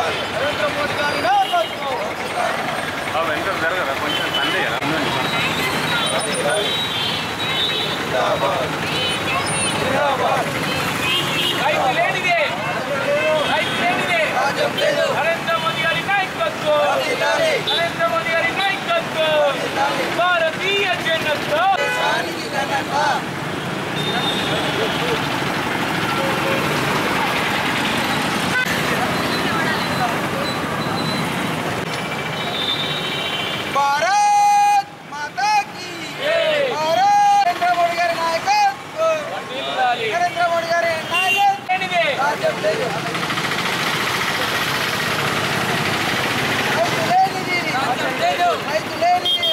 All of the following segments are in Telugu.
నరేంద్ర మోడీ గారి నాయకత్వం వెనక జరగదా కొంచెం సందే కదా రైతు లేనిదే రైతు లేనిదే నరేంద్ర మోదీ గారి నాయకత్వం నరేంద్ర మోదీ గారి నాయకత్వం భారతీయ జనతా భారత్ మాతా కీ భారత్ నరేంద్ర మోడీ గారి నాయకత్వం వర్ధిల్లాలి. నరేంద్ర మోడీ గారి నాయకత్వం లేనిదే రాజ్యం లేదు రైతు లేనిది రైతు లేనిది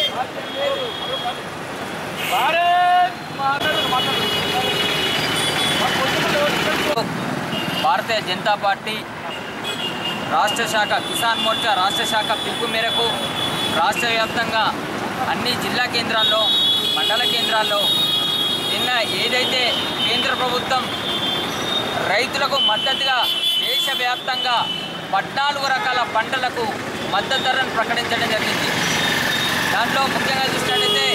భారత్ మాతను మాతను భారతీయ జనతా పార్టీ రాష్ట్ర శాఖ కిసాన్ మోర్చా రాష్ట్ర శాఖ పిలుపు మేరకు రాష్ట్ర వ్యాప్తంగా అన్ని జిల్లా కేంద్రాల్లో మండల కేంద్రాల్లో నిన్న ఏదైతే కేంద్ర ప్రభుత్వం రైతులకు మద్దతుగా దేశవ్యాప్తంగా పద్నాలుగు రకాల పంటలకు మద్దతు ధరను ప్రకటించడం జరిగింది దాంట్లో ముఖ్యంగా చూసినట్లయితే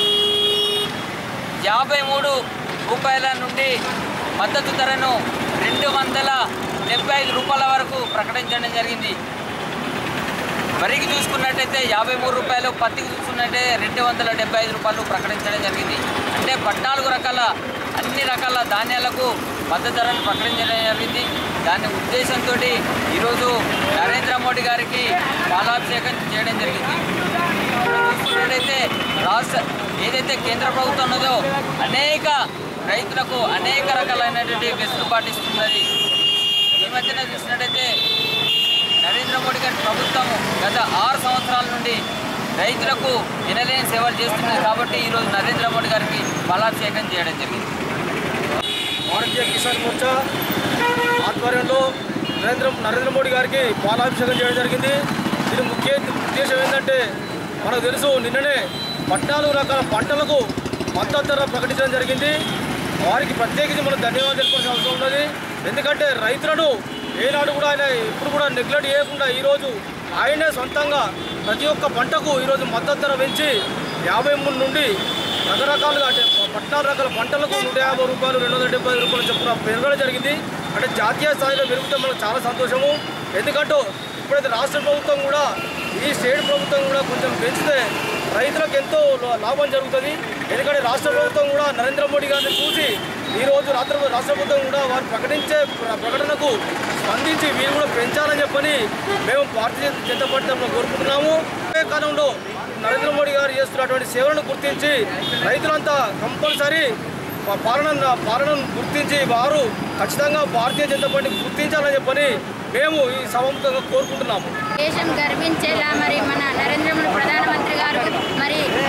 యాభై మూడు రూపాయల నుండి మద్దతు ధరను రెండు వందల డెబ్బై ఐదు రూపాయల వరకు ప్రకటించడం జరిగింది వరికి చూసుకున్నట్టయితే యాభై మూడు రూపాయలు పత్తికి చూసుకున్నట్టే రెండు వందల డెబ్బై ఐదు రూపాయలు ప్రకటించడం జరిగింది అంటే పద్నాలుగు రకాల అన్ని రకాల ధాన్యాలకు మద్దతు ధరను ప్రకటించడం జరిగింది దాని ఉద్దేశంతో ఈరోజు నరేంద్ర మోడీ గారికి పాలాభిషేకం చేయడం జరిగింది చూసుకున్నట్టయితే రాష్ట్ర ఏదైతే కేంద్ర ప్రభుత్వం ఉన్నదో అనేక రైతులకు అనేక రకాలైనటువంటి వెసులుబాటు ఇస్తున్నది ఈ మధ్యన చూసినట్టయితే నరేంద్ర మోడీ గారి ప్రభుత్వం గత ఆరు సంవత్సరాల నుండి రైతులకు వినలేని సేవలు చేస్తున్నది కాబట్టి ఈరోజు నరేంద్ర మోడీ గారికి బలాభిషేకం చేయడం జరిగింది భారతీయ కిసాన్ మోర్చా ఆధ్వర్యంలో నరేంద్ర నరేంద్ర మోడీ గారికి పాలాభిషేకం చేయడం జరిగింది దీని ముఖ్య ఉద్దేశం ఏంటంటే మనకు తెలుసు నిన్ననే పద్నాలుగు రకాల పంటలకు మద్దతు ధర ప్రకటించడం జరిగింది వారికి ప్రత్యేకించి మనం ధన్యవాదాలు తెలుపాల్సిన అవసరం ఉన్నది ఎందుకంటే రైతులను ఏనాడు కూడా ఆయన ఎప్పుడు కూడా నెగ్లెక్ట్ చేయకుండా ఈరోజు ఆయనే సొంతంగా ప్రతి ఒక్క పంటకు ఈరోజు మద్దతు ధర పెంచి యాభై మూడు నుండి రకరకాలుగా అంటే పద్నాలుగు రకాల పంటలకు నూట యాభై రూపాయలు రెండు వందల డెబ్బై ఐదు రూపాయలు చొప్పున పెరగడం జరిగింది అంటే జాతీయ స్థాయిలో పెరిగితే మనకు చాలా సంతోషము ఎందుకంటే ఇప్పుడైతే రాష్ట్ర ప్రభుత్వం కూడా ఈ స్టేట్ ప్రభుత్వం కూడా కొంచెం పెంచితే రైతులకు ఎంతో లా- లాభం జరుగుతుంది ఎందుకంటే రాష్ట్ర ప్రభుత్వం కూడా నరేంద్ర మోడీ గారిని చూసి ఈరోజు రాష్ట్ర రాష్ట్ర ప్రభుత్వం కూడా వారు ప్రకటించే ప్ర- ప్రకటనకు స్పందించి వీరు కూడా పెంచాలని చెప్పని మేము భారతీయ జనతా పార్టీ తరఫున కోరుకుంటున్నాము అదే కాలంలో నరేంద్ర మోడీ గారు చేస్తున్నటువంటి సేవలను గుర్తించి రైతులంతా కంపల్సరీ పా- పాలన పాలనను గుర్తించి వారు ఖచ్చితంగా భారతీయ జనతా పార్టీని గుర్తించాలని చెప్పని మేము ఈ సభముఖంగా కోరుకుంటున్నాము దేశం గర్వించేలా మరి మన నరేంద్ర మోడీ ప్రధానమంత్రి గారు మరి